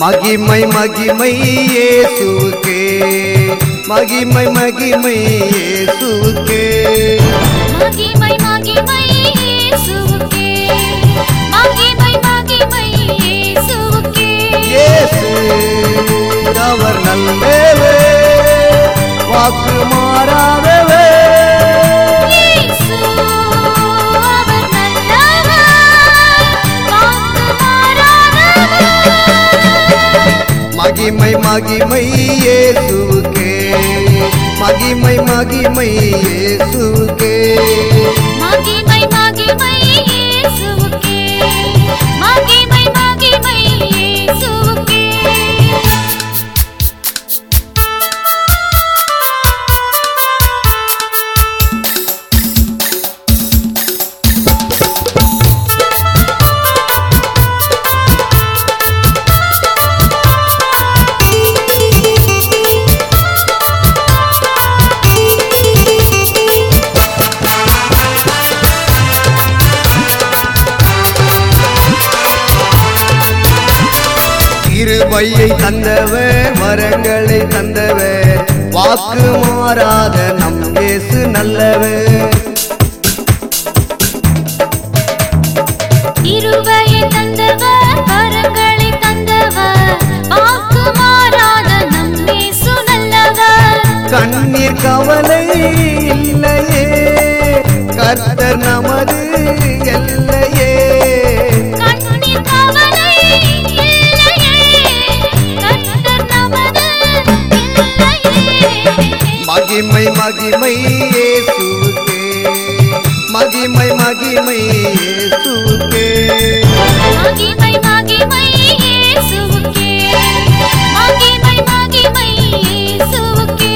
மகிமை மகிமை இயேசுவுக்கே மகிமை மகிமை இயேசுவுக்கே மகிமை மகிமை இயேசுவுக்கே மகிமை மகிமை இயேசுவுக்கே இயேசு அவர் நல்லவே வாக்கு மாறாதவே இயேசு அவர் நல்லவர் வாக்கு மாறாதவர் மகிமை மகிமை இயேசுவுக்கே மகிமை மகிமை இயேசுவுக்கே மகிமை மகிமை இயேசுவுக்கே மகிமை மகிமை இயேசுவுக்கே கிருபையை தந்தவர் வரங்களை தந்தவர் வாக்கு மாறாத நம் இயேசு நல்லவர் இருவையை தந்தவர் வரங்களை தந்தவர் வாக்கு மாறாத நம் இயேசு நல்லவர் கண்ணீர் கவலை இல்லையே கர்த்தர் நமது எல்லையே கண்ணீர் கவலை இல்லையே கர்த்தர் நமது இல்லையே மகிமை மகிமை இயேசுவுக்கே மகிமை மகிமை இயேசுவுக்கே மகிமை மகிமை இயேசுவுக்கே மகிமை மகிமை இயேசுவுக்கே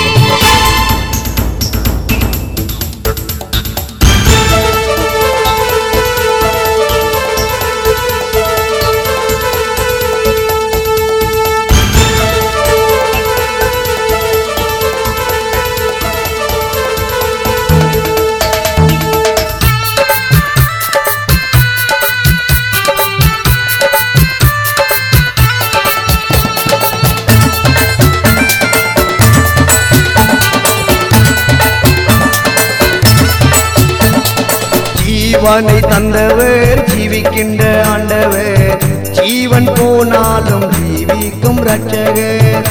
ஜீவனை தந்தவர் ஜீவிக்கின்ற ஆண்டவர் ஜீவன் போனாலும் ஜீவிக்கும் ரட்சகர்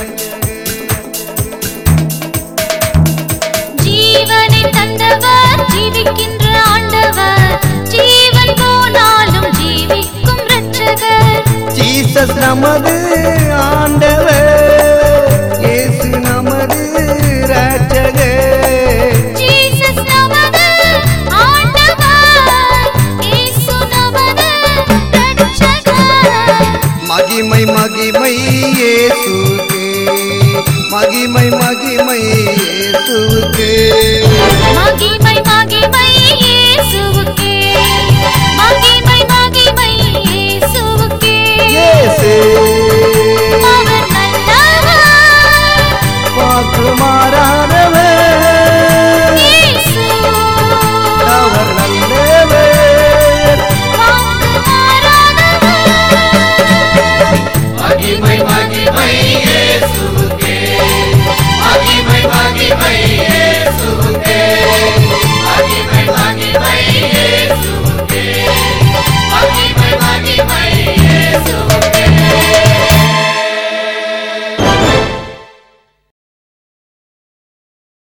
ஜீவனை தந்தவர் ஜீவிக்கின்ற ஆண்டவர் ஜீவன் போனாலும் ஜீவிக்கும் இரட்சகர் ஜீசஸ் நமது ஆண்டவர் இயேசு நமது ரட்சகர் ஜீசஸ் நமது ஆண்டவர் இயேசு நமது இரட்சகர் மகிமை மகிமை இயேசுவுக்கே மகிமை மகிமை இயேசுவுக்கே மகிமை மகிமை இயேசுவுக்கே